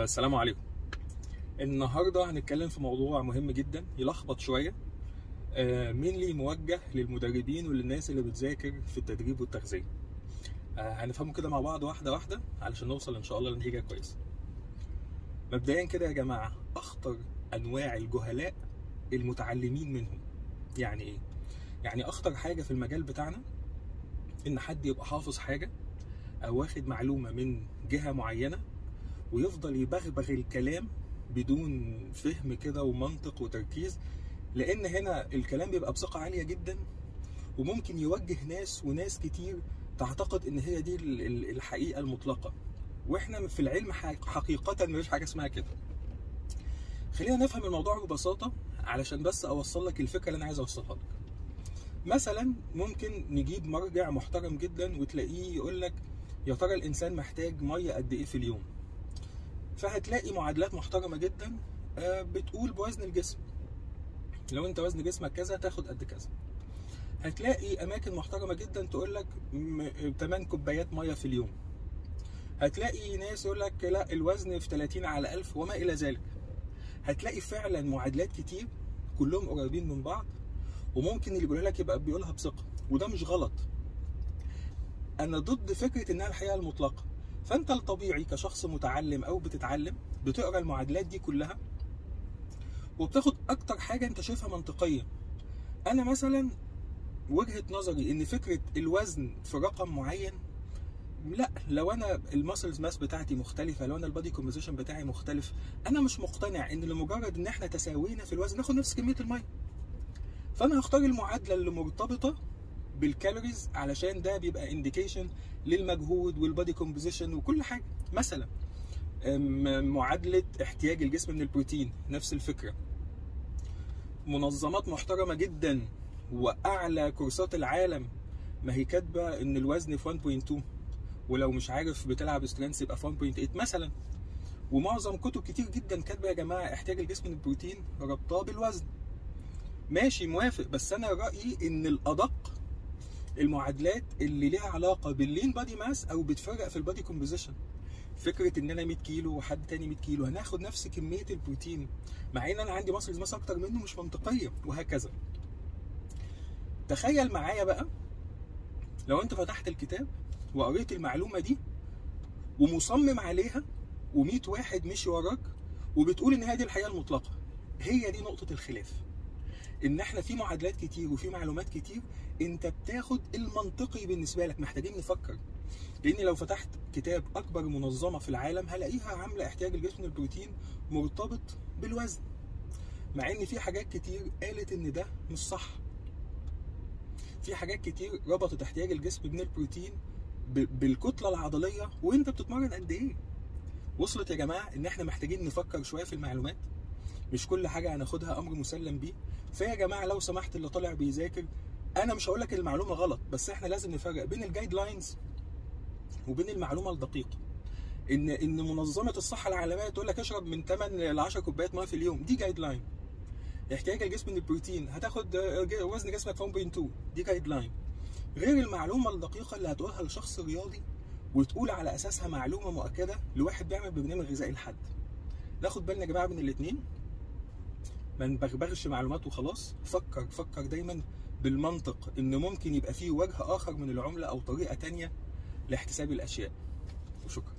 السلام عليكم النهارده هنتكلم في موضوع مهم جدا يلخبط شويه مين موجه للمدربين وللناس اللي بتذاكر في التدريب والتغذيه آه، هنفهمه كده مع بعض واحده واحده علشان نوصل ان شاء الله لنتيجه كويسه مبدئيا كده يا جماعه اخطر انواع الجهلاء المتعلمين منهم يعني ايه يعني اخطر حاجه في المجال بتاعنا ان حد يبقى حافظ حاجه او واخد معلومه من جهه معينه ويفضل يبغبغ الكلام بدون فهم كده ومنطق وتركيز لان هنا الكلام بيبقى بثقه عاليه جدا وممكن يوجه ناس وناس كتير تعتقد ان هي دي ال- ال- الحقيقه المطلقه واحنا في العلم حق- حقيقه مفيش حاجه اسمها كده خلينا نفهم الموضوع ببساطه علشان بس اوصل لك الفكره اللي انا عايز اوصلها لك مثلا ممكن نجيب مرجع محترم جدا وتلاقيه يقول لك يا ترى الانسان محتاج ميه قد ايه في اليوم فهتلاقي معادلات محترمه جدا آه، بتقول بوزن الجسم لو انت وزن جسمك كذا تاخد قد كذا هتلاقي اماكن محترمه جدا تقول لك 8 كوبايات ميه في اليوم هتلاقي ناس يقول لك لا الوزن في 30 على 1000 وما الى ذلك هتلاقي فعلا معادلات كتير كلهم قريبين من بعض وممكن اللي بيقولها لك يبقى بيقولها بثقه وده مش غلط انا ضد فكره انها الحقيقه المطلقه فانت الطبيعي كشخص متعلم او بتتعلم بتقرا المعادلات دي كلها وبتاخد اكتر حاجه انت شايفها منطقيه انا مثلا وجهه نظري ان فكره الوزن في رقم معين لا لو انا الماسلز ماس بتاعتي مختلفه لو انا البادي كومبوزيشن بتاعي مختلف انا مش مقتنع ان لمجرد ان احنا تساوينا في الوزن ناخد نفس كميه الميه فانا هختار المعادله اللي مرتبطه بالكالوريز علشان ده بيبقى انديكيشن للمجهود والبادي كومبوزيشن وكل حاجه مثلا أم، معادله احتياج الجسم من البروتين نفس الفكره منظمات محترمه جدا واعلى كورسات العالم ما هي كاتبه ان الوزن في 1.2 ولو مش عارف بتلعب سترينث يبقى في 1.8 مثلا ومعظم كتب كتير جدا كاتبه يا جماعه احتياج الجسم من البروتين ربطاه بالوزن ماشي موافق بس انا رايي ان الادق المعادلات اللي ليها علاقه باللين بادي ماس او بتفرق في البادي كومبوزيشن فكره ان انا 100 كيلو وحد تاني 100 كيلو هناخد نفس كميه البروتين مع ان انا عندي ماسلز ماس اكتر منه مش منطقيه وهكذا تخيل معايا بقى لو انت فتحت الكتاب وقريت المعلومه دي ومصمم عليها و100 واحد مشي وراك وبتقول ان هي دي الحقيقه المطلقه هي دي نقطه الخلاف ان احنا في معادلات كتير وفي معلومات كتير انت بتاخد المنطقي بالنسبه لك محتاجين نفكر لان لو فتحت كتاب اكبر منظمه في العالم هلاقيها عامله احتياج الجسم للبروتين مرتبط بالوزن مع ان في حاجات كتير قالت ان ده مش صح في حاجات كتير ربطت احتياج الجسم من البروتين ب- بالكتله العضليه وانت بتتمرن قد ايه وصلت يا جماعه ان احنا محتاجين نفكر شويه في المعلومات مش كل حاجه هناخدها امر مسلم بيه فيا جماعه لو سمحت اللي طالع بيذاكر انا مش هقول لك المعلومه غلط بس احنا لازم نفرق بين الجايد لاينز وبين المعلومه الدقيقه ان ان منظمه الصحه العالميه تقول لك اشرب من 8 ل 10 كوبايات ميه في اليوم دي جايد لاين احتياج الجسم من البروتين هتاخد آه، ج- وزن جسمك 1.2 دي جايد لاين غير المعلومه الدقيقه اللي هتقولها لشخص رياضي وتقول على اساسها معلومه مؤكده لواحد بيعمل برنامج غذائي لحد ناخد بالنا يا جماعه من الاثنين ما نبغبغش معلومات وخلاص فكر فكر دايما بالمنطق ان ممكن يبقى فيه وجه اخر من العمله او طريقه تانية لاحتساب الاشياء وشكرا